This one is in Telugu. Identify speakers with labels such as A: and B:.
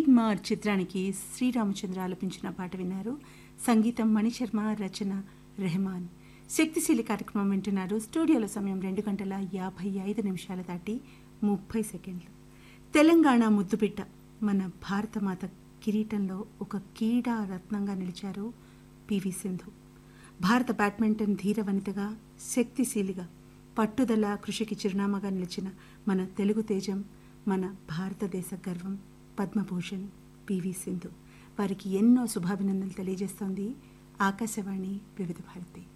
A: మార్ చిత్రానికి శ్రీరామచంద్ర ఆలపించిన పాట విన్నారు సంగీతం మణిశర్మ రచన రెహమాన్ శక్తిశీలి కార్యక్రమం వింటున్నారు స్టూడియోలో సమయం రెండు గంటల యాభై ఐదు నిమిషాల దాటి ముప్పై సెకండ్లు తెలంగాణ ముద్దుబిడ్డ మన భారతమాత కిరీటంలో ఒక క్రీడా రత్నంగా నిలిచారు పివి సింధు భారత బ్యాడ్మింటన్ ధీర వనితగా శక్తిశీలిగా పట్టుదల కృషికి చిరునామాగా నిలిచిన మన తెలుగు తేజం మన భారతదేశ గర్వం పద్మభూషణ్ పివి సింధు వారికి ఎన్నో శుభాభినందనలు తెలియజేస్తోంది ఆకాశవాణి వివిధ భారతి